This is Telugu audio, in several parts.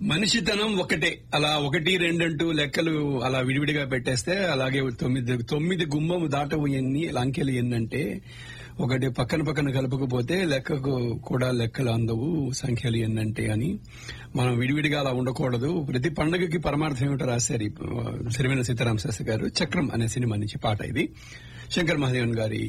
మనిషితనం ఒకటే అలా ఒకటి రెండంటూ లెక్కలు అలా విడివిడిగా పెట్టేస్తే అలాగే తొమ్మిది తొమ్మిది గుమ్మము దాటవు ఎన్ని అంకెలు ఎన్నంటే ఒకటి పక్కన పక్కన కలపకపోతే లెక్కకు కూడా లెక్కలు అందవు సంఖ్యలు ఎన్నంటే అని మనం విడివిడిగా అలా ఉండకూడదు ప్రతి పండుగకి పరమార్థం ఏమిటో రాశారు ఈ, ఆ, సిరివెన సీతారామ శాస్త్రి గారు చక్రం అనే సినిమా నుంచి పాట ఇది శంకర్ మహాదేవన్ గారి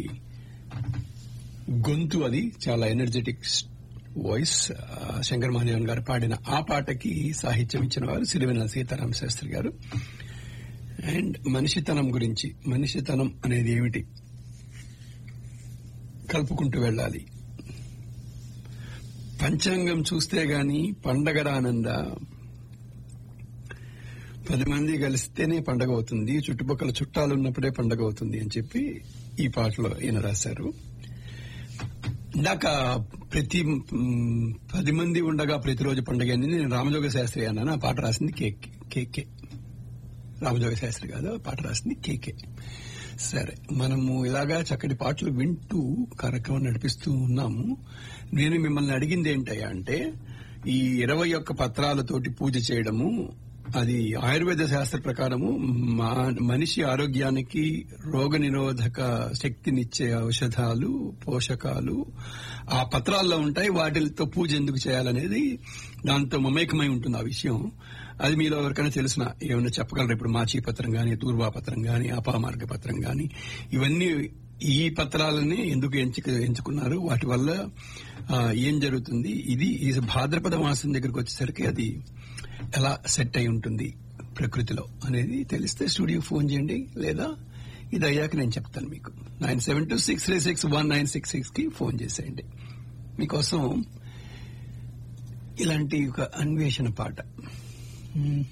గొంతు అది చాలా ఎనర్జెటిక్ వాయిస్ ఆ, శంకర్ మహాదేవన్ గారు పాడిన ఆ పాటకి సాహిత్యం ఇచ్చిన వారు సిరివెన సీతారామ శాస్త్రి గారు అండ్ మనిషితనం గురించి మనిషితనం అనేది ఏమిటి కలుపుకుంటూ వెళ్ళాలి పంచాంగం చూస్తే గాని పండగ రానందా పది మంది కలిస్తేనే పండగ అవుతుంది చుట్టుపక్కల చుట్టాలు ఉన్నప్పుడే పండగ అవుతుంది అని చెప్పి ఈ పాటలో ఈయన రాశారు ఇందాక ప్రతి మ్, పది మంది ఉండగా ప్రతిరోజు పండుగ అని నేను రామజోగ శాస్త్రి అన్నాను ఆ పాట రాసింది కేకే కేకే రామజోగ శాస్త్రి కాదు ఆ పాట రాసింది కేకే సరే మనము ఇలాగా చక్కటి పాటలు వింటూ కార్యక్రమం నడిపిస్తూ ఉన్నాము నేను మిమ్మల్ని అడిగింది ఏంటయ్యా అంటే ఈ ఇరవై ఒక్క పత్రాలతోటి పూజ చేయడము అది ఆయుర్వేద శాస్త్ర ప్రకారము మా- మనిషి ఆరోగ్యానికి రోగ నిరోధక శక్తినిచ్చే ఔషధాలు పోషకాలు ఆ పత్రాల్లో ఉంటాయి వాటితో పూజ ఎందుకు చేయాలనేది దాంతో మమేకమై ఉంటుంది ఆ విషయం అది మీలో ఎవరికైనా తెలిసిన ఏమైనా చెప్పగలరు ఇప్పుడు మాచీ పత్రం గాని దూర్వా పత్రం గాని అపామార్గ పత్రం గాని ఇవన్నీ ఈ పత్రాలని ఎందుకు ఎంచుకు ఎంచుకున్నారు వాటి వల్ల ఆ, ఏం జరుగుతుంది ఇది ఈ భాద్రపద మాసం దగ్గరకు వచ్చేసరికి అది ఎలా సెట్ అయి ఉంటుంది ప్రకృతిలో అనేది తెలిస్తే స్టూడియో ఫోన్ చేయండి లేదా ఇది అయ్యాక నేను చెప్తాను మీకు nine seven two six three six one nine six six కి ఫోన్ చేసేయండి మీకోసం ఇలాంటి ఒక అన్వేషణ పాట